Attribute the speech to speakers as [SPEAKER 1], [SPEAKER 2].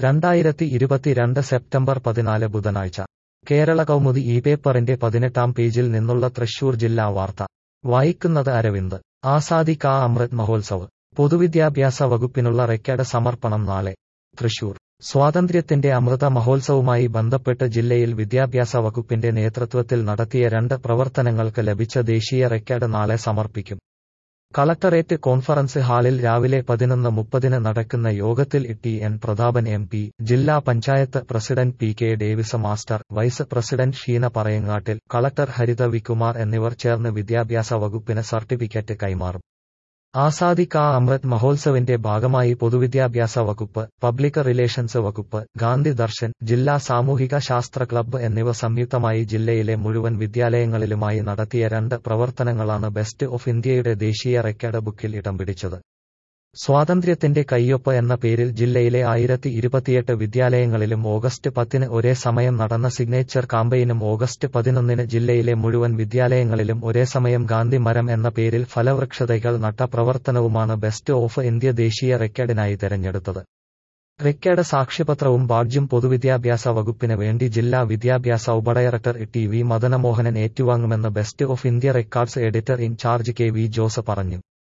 [SPEAKER 1] രണ്ടായിരത്തി ഇരുപത്തിരണ്ട് സെപ്റ്റംബർ പതിനാല് ബുധനാഴ്ച കേരള കൗമുദി ഈ പേപ്പറിന്റെ പതിനെട്ടാം പേജിൽ നിന്നുള്ള തൃശൂർ ജില്ലാ വാർത്ത വായിക്കുന്നത് അരവിന്ദ് ആസാദി കാ അമൃത് മഹോത്സവ് പൊതുവിദ്യാഭ്യാസ വകുപ്പിനുള്ള റെക്കോർഡ് സമർപ്പണം നാളെ തൃശൂർ സ്വാതന്ത്ര്യത്തിന്റെ അമൃത മഹോത്സവവുമായി ബന്ധപ്പെട്ട് ജില്ലയിൽ വിദ്യാഭ്യാസ വകുപ്പിന്റെ നേതൃത്വത്തിൽ നടത്തിയ രണ്ട് പ്രവർത്തനങ്ങൾക്ക് ലഭിച്ച ദേശീയ റെക്കോർഡ് നാളെ സമർപ്പിക്കും കളക്ടറേറ്റ് കോൺഫറൻസ് ഹാളിൽ രാവിലെ പതിനൊന്ന് മുപ്പതിന് നടക്കുന്ന യോഗത്തിൽ ടി എൻ പ്രതാപൻ എം പി ജില്ലാ panchayat president P K Davis master vice president Sheena Parayangattil collector Haritha Vikumar എന്നിവർ ചേർന്ന് വിദ്യാഭ്യാസ വകുപ്പിന് സർട്ടിഫിക്കറ്റ് കൈമാറും ആസാദി കാ അമൃത് മഹോത്സവിന്റെ ഭാഗമായി പൊതുവിദ്യാഭ്യാസ വകുപ്പ് പബ്ലിക് റിലേഷൻസ് വകുപ്പ് ഗാന്ധി ദർശൻ ജില്ലാ സാമൂഹിക ശാസ്ത്ര ക്ലബ്ബ് എന്നിവ സംയുക്തമായി ജില്ലയിലെ മുഴുവൻ വിദ്യാലയങ്ങളിലുമായി നടത്തിയ രണ്ട് പ്രവർത്തനങ്ങളാണ് ബെസ്റ്റ് ഓഫ് ഇന്ത്യയുടെ ദേശീയ റെക്കോർഡ് ബുക്കിൽ ഇടം പിടിച്ചത് സ്വാതന്ത്ര്യത്തിന്റെ കയ്യൊപ്പ് എന്ന പേരിൽ ജില്ലയിലെ ആയിരത്തി ഇരുപത്തിയെട്ട് വിദ്യാലയങ്ങളിലും ഓഗസ്റ്റ് പത്തിന് ഒരേ സമയം നടന്ന സിഗ്നേച്ചർ കാമ്പയിനും ഓഗസ്റ്റ് പതിനൊന്നിന് ജില്ലയിലെ മുഴുവൻ വിദ്യാലയങ്ങളിലും ഒരേ സമയം ഗാന്ധി മരം എന്ന പേരിൽ ഫലവൃക്ഷതൈകൾ നട്ട പ്രവർത്തനവുമാണ് ബെസ്റ്റ് ഓഫ് ഇന്ത്യ ദേശീയ റെക്കോർഡിനായി തെരഞ്ഞെടുത്തത് റെക്കോർഡ് സാക്ഷ്യപത്രവും ബാഡ്ജും പൊതുവിദ്യാഭ്യാസ വകുപ്പിന് വേണ്ടി ജില്ലാ വിദ്യാഭ്യാസ ഉപഡയറക്ടർ ടി വി മദനമോഹനൻ ഏറ്റുവാങ്ങുമെന്ന് best of India records editor incharge K V Jose പറഞ്ഞു